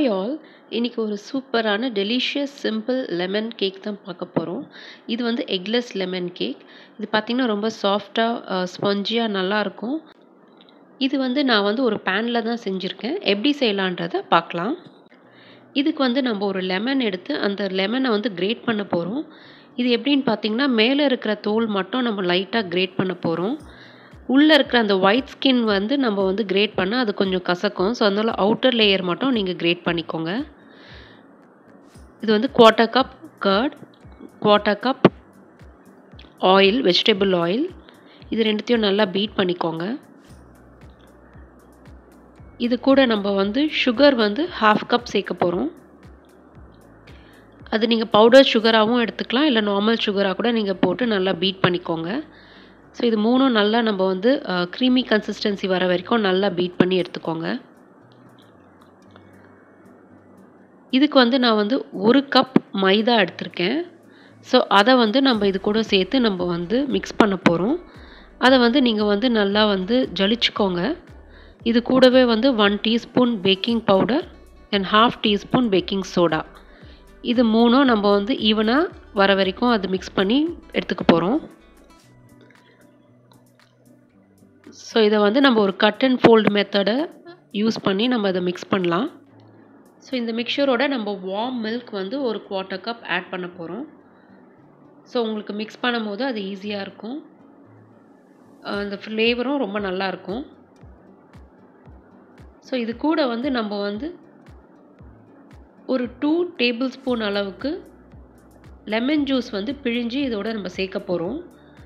hi all இன்றைக்கி ஒரு சூப்பரான டெலிஷியஸ் சிம்பிள் லெமன் கேக் தான் பார்க்க போகிறோம் இது வந்து எக்லெஸ் லெமன் கேக் இது பார்த்திங்கன்னா ரொம்ப சாஃப்டாக ஸ்பஞ்சியாக நல்லாயிருக்கும் இது வந்து நான் வந்து ஒரு பேனில் தான் செஞ்சுருக்கேன் எப்படி செய்யலான்றதை பார்க்கலாம் இதுக்கு வந்து நம்ம ஒரு லெமன் எடுத்து அந்த லெமனை வந்து கிரேட் பண்ண போகிறோம் இது எப்படின்னு பார்த்தீங்கன்னா மேலே இருக்கிற தோல் மட்டும் நம்ம லைட்டாக கிரேட் பண்ண போகிறோம் உள்ளே இருக்கிற அந்த ஒயிட் ஸ்கின் வந்து நம்ம வந்து கிரேட் பண்ணால் அது கொஞ்சம் கசக்கும் ஸோ அதனால் அவுட்டர் லேயர் மட்டும் நீங்கள் கிரேட் பண்ணிக்கோங்க இது வந்து quarter cup curd quarter cup oil vegetable oil இது ரெண்டுத்தையும் நல்லா பீட் பண்ணிக்கோங்க இது கூட நம்ம வந்து சுகர் வந்து ஹாஃப் கப் சேர்க்க போகிறோம் அது நீங்கள் பவுடர் சுகராகவும் எடுத்துக்கலாம் இல்லை நார்மல் சுகராக கூட நீங்கள் போட்டு நல்லா பீட் பண்ணிக்கோங்க ஸோ இது மூணும் நல்லா நம்ம வந்து க்ரீமி கன்சிஸ்டன்சி வர வரைக்கும் நல்லா பீட் பண்ணி எடுத்துக்கோங்க இதுக்கு வந்து நான் வந்து ஒரு கப் மைதா எடுத்திருக்கேன் ஸோ அதை வந்து நம்ம இது கூட சேர்த்து நம்ம வந்து மிக்ஸ் பண்ண போகிறோம் அதை வந்து நீங்கள் வந்து நல்லா வந்து ஜலிச்சுக்கோங்க இது கூடவே வந்து one teaspoon baking powder and half teaspoon baking soda இது மூணும் நம்ம வந்து ஈவனாக வர வரைக்கும் அது மிக்ஸ் பண்ணி எடுத்துக்க போகிறோம் ஸோ இதை வந்து நம்ம ஒரு கட் அண்ட் ஃபோல்டு மெத்தடை யூஸ் பண்ணி நம்ம அதை மிக்ஸ் பண்ணலாம் ஸோ இந்த மிக்சரோட நம்ம வார்ம் மில்க் வந்து ஒரு குவார்ட்டர் கப் ஆட் பண்ண போகிறோம் ஸோ உங்களுக்கு மிக்ஸ் பண்ணும்போது அது ஈஸியாக இருக்கும் அந்த ஃப்ளேவரும் ரொம்ப நல்லாயிருக்கும் ஸோ இது கூட வந்து நம்ம வந்து ஒரு டூ டேபிள் ஸ்பூன் அளவுக்கு லெமன் ஜூஸ் வந்து பிழிஞ்சு இதோட நம்ம சேர்க்க போகிறோம்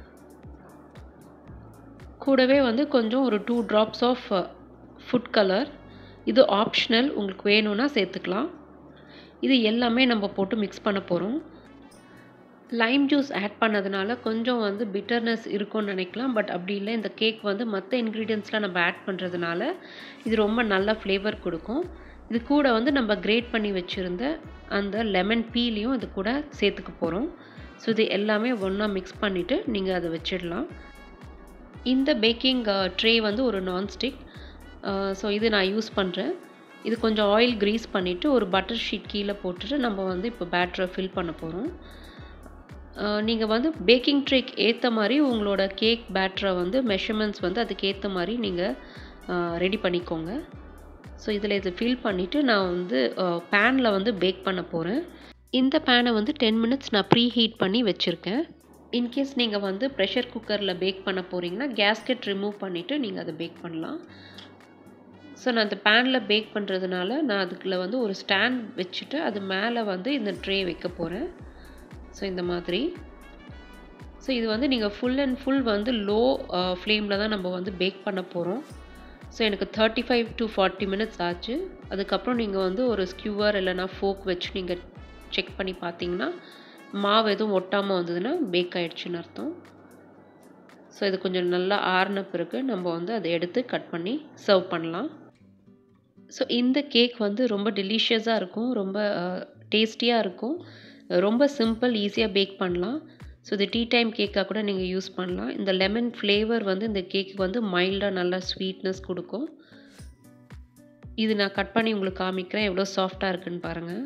கூடவே வந்து கொஞ்சம் ஒரு two drops of food colour இது ஆப்ஷனல் உங்களுக்கு வேணும்னா சேர்த்துக்கலாம் இது எல்லாமே நம்ம போட்டு மிக்ஸ் பண்ண போகிறோம் லைம் ஜூஸ் ஆட் பண்ணதுனால கொஞ்சம் வந்து பிட்டர்னஸ் இருக்கும்னு நினைக்கலாம் பட் அப்படி இல்லை இந்த கேக் வந்து மற்ற இன்க்ரீடியன்ஸ்லாம் நம்ம ஆட் பண்ணுறதுனால இது ரொம்ப நல்ல ஃப்ளேவர் கொடுக்கும் இது கூட வந்து நம்ம கிரேட் பண்ணி வச்சுருந்த அந்த லெமன் பீலையும் இது கூட சேர்த்துக்க போகிறோம் ஸோ இது எல்லாமே ஒன்றா மிக்ஸ் பண்ணிவிட்டு நீங்கள் அதை வச்சிடலாம் இந்த பேக்கிங் ட்ரே வந்து ஒரு நான்ஸ்டிக் ஸோ இது நான் யூஸ் பண்ணுறேன் இது கொஞ்சம் ஆயில் க்ரீஸ் பண்ணிவிட்டு ஒரு பட்டர் ஷீட் கீழே போட்டுட்டு நம்ம வந்து இப்போ பேட்டரை ஃபில் பண்ண போகிறோம் நீங்கள் வந்து பேக்கிங் ட்ரேக் ஏற்ற மாதிரி உங்களோட கேக் பேட்டரை வந்து மெஷர்மெண்ட்ஸ் வந்து அதுக்கு ஏற்ற மாதிரி நீங்கள் ரெடி பண்ணிக்கோங்க ஸோ இதில் இதை ஃபில் பண்ணிவிட்டு நான் வந்து பேனில் வந்து பேக் பண்ண போகிறேன் இந்த பேனை வந்து டென் மினிட்ஸ் நான் ப்ரீ ஹீட் பண்ணி வச்சுருக்கேன் இன்கேஸ் நீங்கள் வந்து ப்ரெஷர் குக்கரில் பேக் பண்ண போகிறீங்கன்னா கேஸ்கெட் ரிமூவ் பண்ணிவிட்டு நீங்கள் அதை பேக் பண்ணலாம் ஸோ நான் அந்த பேனில் பேக் பண்ணுறதுனால நான் அதுக்குள்ள வந்து ஒரு ஸ்டாண்ட் வச்சுட்டு அது மேலே வந்து இந்த ட்ரே வைக்க போகிறேன் ஸோ இந்த மாதிரி ஸோ இது வந்து நீங்கள் ஃபுல் அண்ட் ஃபுல் வந்து லோ ஃப்ளேமில் தான் நம்ம வந்து பேக் பண்ண போகிறோம் ஸோ எனக்கு thirty five to forty minutes ஆச்சு அதுக்கப்புறம் நீங்கள் வந்து ஒரு ஸ்கியூவர் இல்லைனா ஃபோக் வச்சு நீங்கள் செக் பண்ணி பார்த்தீங்கன்னா மாவு எதுவும் ஒட்டாமல் வந்ததுன்னா பேக் ஆகிடுச்சின்னு அர்த்தம் ஸோ இது கொஞ்சம் நல்லா ஆறின பிறகு நம்ம வந்து அதை எடுத்து கட் பண்ணி சர்வ் பண்ணலாம் ஸோ இந்த கேக் வந்து ரொம்ப டெலிஷியஸாக இருக்கும் ரொம்ப டேஸ்டியாக இருக்கும் ரொம்ப சிம்பிள் ஈஸியாக பேக் பண்ணலாம் ஸோ இது டீ டைம் கேக்காக கூட நீங்கள் யூஸ் பண்ணலாம் இந்த லெமன் ஃப்ளேவர் வந்து இந்த கேக்கு வந்து மைல்டாக நல்லா ஸ்வீட்னஸ் கொடுக்கும் இது நான் கட் பண்ணி உங்களுக்கு காமிக்கிறேன் எவ்வளோ சாஃப்டாக இருக்குன்னு பாருங்கள்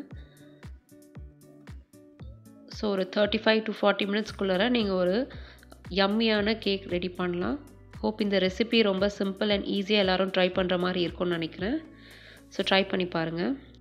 ஸோ ஒரு தேர்ட்டி ஃபைவ் டு ஃபார்ட்டி மினிட்ஸ்க்குள்ளார நீங்கள் ஒரு யம்மியான கேக் ரெடி பண்ணலாம் ஹோப் இந்த ரெசிபி ரொம்ப சிம்பிள் அண்ட் ஈஸியாக எல்லோரும் ட்ரை பண்ணுற மாதிரி இருக்கும்னு நினைக்கிறேன் ஸோ ட்ரை பண்ணி பாருங்கள்